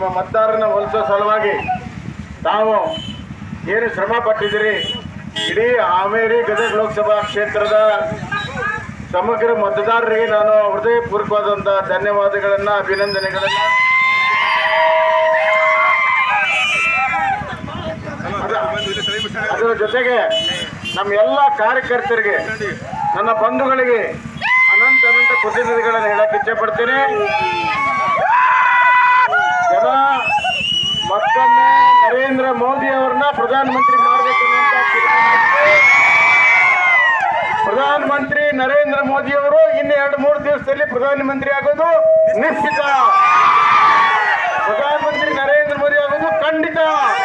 ನಿಮ್ಮ ಮತದಾರನ ಒಲಿಸೋ ಸಲುವಾಗಿ ತಾವು ಏನು ಶ್ರಮ ಪಟ್ಟಿದ್ದೀರಿ ಇಡೀ ಹಾವೇರಿ ಗದಗ ಲೋಕಸಭಾ ಕ್ಷೇತ್ರದ ಸಮಗ್ರ ಮತದಾರರಿಗೆ ನಾನು ಹೃದಯಪೂರ್ವಕವಾದಂಥ ಧನ್ಯವಾದಗಳನ್ನು ಅಭಿನಂದನೆಗಳನ್ನು ಅದರ ಜೊತೆಗೆ ನಮ್ಮ ಎಲ್ಲ ಕಾರ್ಯಕರ್ತರಿಗೆ ನನ್ನ ಬಂಧುಗಳಿಗೆ ಅನಂತ ಅನಂತ ಕೃತಜ್ಞತೆಗಳನ್ನು ಹೇಳಕ್ಕೆ ಇಚ್ಛೆಪಡ್ತೀನಿ ಜನ ಮತ್ತೊಮ್ಮೆ ನರೇಂದ್ರ ಮೋದಿ ಅವರನ್ನ ಪ್ರಧಾನಮಂತ್ರಿ ಮಾಡಬೇಕು ಅನ್ನುವಂಥ ತೀರ್ಮಾನ ಪ್ರಧಾನಮಂತ್ರಿ ನರೇಂದ್ರ ಮೋದಿ ಅವರು ಇನ್ನು ಎರಡು ಮೂರು ದಿವಸದಲ್ಲಿ ಪ್ರಧಾನಮಂತ್ರಿ ಆಗೋದು ನಿಶ್ಚಿತ ಪ್ರಧಾನಮಂತ್ರಿ ನರೇಂದ್ರ ಮೋದಿ ಆಗೋದು ಖಂಡಿತ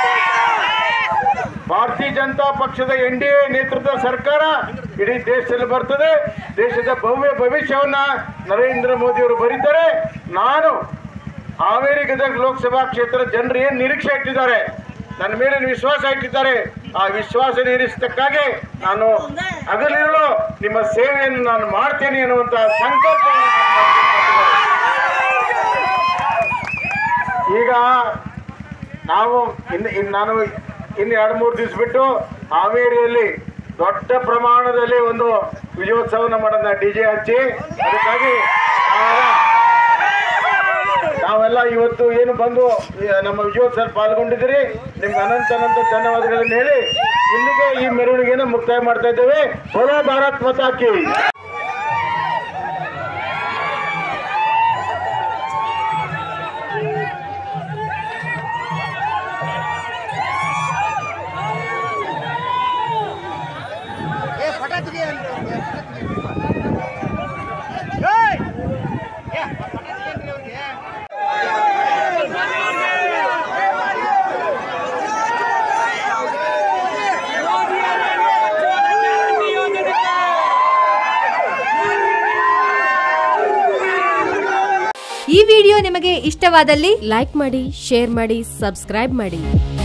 ಭಾರತೀಯ ಜನತಾ ಪಕ್ಷದ ಎನ್ ಡಿ ಎ ನೇತೃತ್ವದ ಸರ್ಕಾರ ಇಡೀ ದೇಶದಲ್ಲಿ ಬರ್ತದೆ ದೇಶದ ಭವ್ಯ ಭವಿಷ್ಯವನ್ನ ನರೇಂದ್ರ ಮೋದಿ ಅವರು ಬರೀತಾರೆ ನಾನು ಹಾವೇರಿ ಗದಗ ಲೋಕಸಭಾ ಕ್ಷೇತ್ರದ ಜನರು ಏನು ನಿರೀಕ್ಷೆ ಇಟ್ಟಿದ್ದಾರೆ ನನ್ನ ಮೇಲೆ ವಿಶ್ವಾಸ ಇಟ್ಟಿದ್ದಾರೆ ಆ ವಿಶ್ವಾಸ ನೀರಿಸತಕ್ಕಾಗಿ ನಾನು ಹಗಲಿರುಳು ನಿಮ್ಮ ಸೇವೆಯನ್ನು ನಾನು ಮಾಡ್ತೇನೆ ಅನ್ನುವಂತ ಸಂಕಲ್ಪ ಈಗ ನಾವು ಇನ್ನು ಇನ್ನು ನಾನು ಇನ್ನು ಎರಡು ಮೂರು ದಿವಸ ಬಿಟ್ಟು ಹಾವೇರಿಯಲ್ಲಿ ದೊಡ್ಡ ಪ್ರಮಾಣದಲ್ಲಿ ಒಂದು ವಿಜಯೋತ್ಸವನ ಮಾಡೋಣ ಡಿ ಜೆ ಹಚ್ಚಿ ಅದಕ್ಕಾಗಿ ನಾವೆಲ್ಲ- ನಾವೆಲ್ಲ ಇವತ್ತು ಏನು ಬಂದು ಈ ನಮ್ಮ ವಿಜಯೋತ್ಸವ ಪಾಲ್ಗೊಂಡಿದ್ದೀರಿ ನಿಮ್ಗೆ ಅನಂತ ಅನಂತ ಧನ್ಯವಾದಗಳನ್ನು ಹೇಳಿ ಇಲ್ಲಿಗೆ ಈ ಮೆರವಣಿಗೆಯನ್ನು ಮುಕ್ತಾಯ ಮಾಡ್ತಾ ಇದ್ದೇವೆ ಬೋಲೋ ಭಾರತ್ ಮತಾಕಿ ಈ ವಿಡಿಯೋ ನಿಮಗೆ ಇಷ್ಟವಾದಲ್ಲಿ ಲೈಕ್ ಮಾಡಿ ಶೇರ್ ಮಾಡಿ ಸಬ್ಸ್ಕ್ರೈಬ್ ಮಾಡಿ